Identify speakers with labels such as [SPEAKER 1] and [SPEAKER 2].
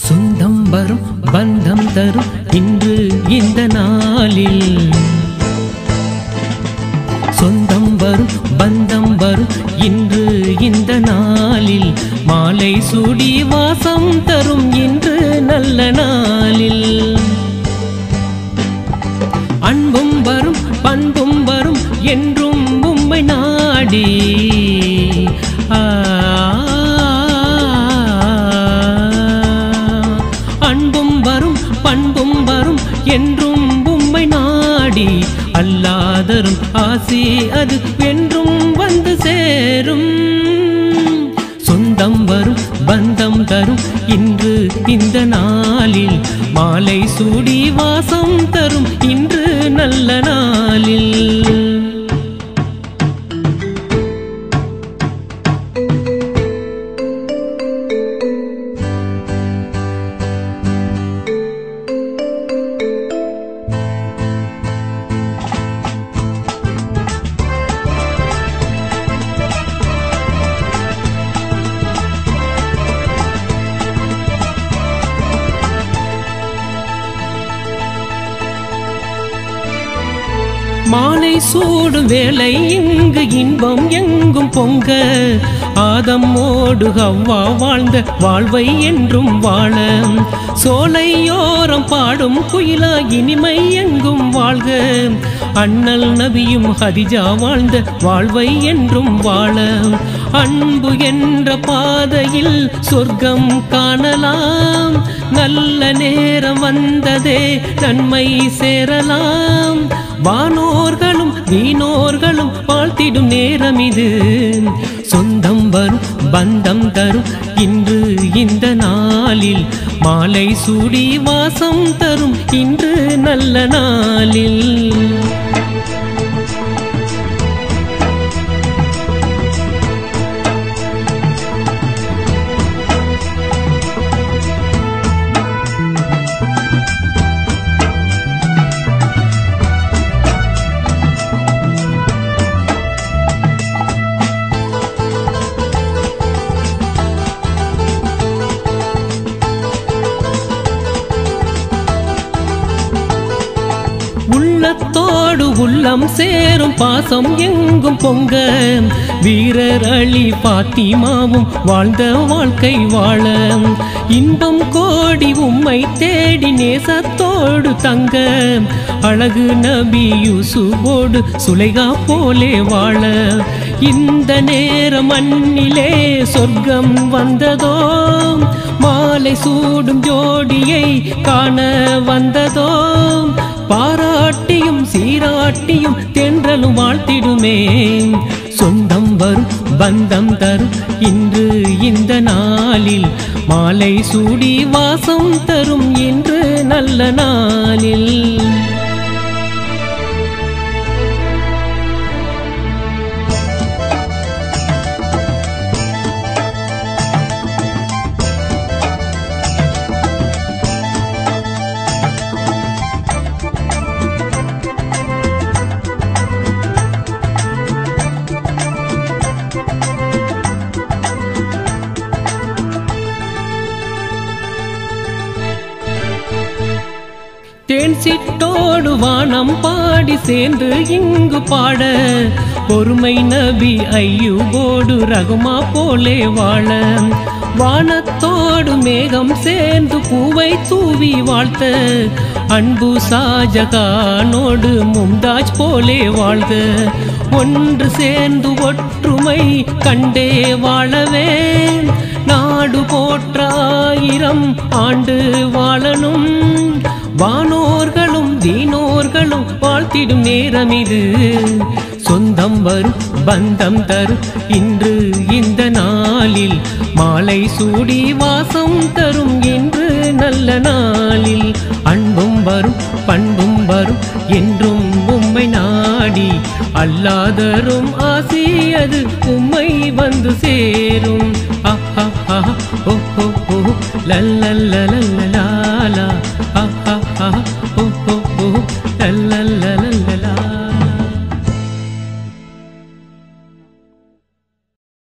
[SPEAKER 1] சொந்தம் வரும் பந்தம் தரும் இன்று இந்த நாளில் சொந்தம் வரும் பந்தம் வரும் இன்று இந்த நாளில் மாலை சூடி வாசம் தரும் இன்று நல்ல நாளில் அன்பும் வரும் பண்பும் வரும் என்றும் உம்மை நாடி ஆ, அன்பும் வரும் பண்பும் வரும் என்றும் உம்மை நாடி அல்லாதரும் ஆசி அது என்றும் வந்து சேரும் சொந்தம் வரும் பந்தம் தரும் இன்று இந்த நாளில் மாலை சூடி வாசம் தரும் இன்று நல்ல நாளில் மாலை சூடும் வேலை இங்கு இன்பம் எங்கும் பொங்க ஆதமோடு ஹவ்வா வாழ்ந்த வாழ்வை என்றும் வாழ சோலையோரம் பாடும் குயிலா இனிமை எங்கும் வாழ்க அண்ணல் நபியும் ஹதிஜா வாழ்ந்த வாழ்வை என்றும் வாழ அன்பு என்ற பாதையில் சொர்க்கம் காணலாம் நல்ல நேரம் வந்ததே நன்மை சேரலாம் வானோர்களும் வீணோர்களும் வாழ்த்திடும் நேரம் இது சொந்தம் வரும் பந்தம் தரும் இன்று இந்த நாளில் மாலை சூடி வாசம் தரும் இன்று நல்ல நாளில் உள்ளத்தோடு உள்ளம் சேரும் பாசம் எங்கும் பொங்க வீரர் அலி பாத்திமாவும் வாழ்ந்த வாழ்க்கை வாழ இன்பம் கோடி உம்மை தேடி நேசத்தோடு தங்க அழகு நபி யூசுபோடு சுலைகா போலே வாழ இந்த நேரம் மண்ணிலே சொர்க்கம் வந்ததோ மாலை சூடும் ஜோடியை காண வந்ததோ பாராட்டியும் சீராட்டியும் தென்றலும் வாழ்த்திடுமே சொந்தம் வரும் பந்தம் தரும் இன்று இந்த நாளில் மாலை சூடி வாசம் தரும் இன்று நல்ல நாளில் தேன் சிட்டோடு வானம் பாடி சேர்ந்து இங்கு பாட பொறுமை நபி ஐயூபோடு ரகுமா போலே வாழ வானத்தோடு மேகம் சேர்ந்து பூவை தூவி வாழ்த்த அன்பு ஷாஜகானோடு மும்தாஜ் போலே வாழ்க ஒன்று சேர்ந்து ஒற்றுமை கண்டே வாழவே நாடு போற்ற ஆயிரம் ஆண்டு வாழணும் வானோர்களும் தீனோர்களும் வாழ்த்திடும் நேரம் இது சொந்தம் வரும் பந்தம் தரும் இன்று இந்த நாளில் மாலை சூடி வாசம் தரும் இன்று நல்ல நாளில் அன்பும் வரும் பண்பும் வரும் என்றும் உம்மை நாடி அல்லாதரும் ஆசி அது உம்மை வந்து சேரும் ஆஹா ஆஹா ஓ ஓ ஓ லல்லல்லலல்லலாலா ஆஹா ஆஹா ஓ ஓ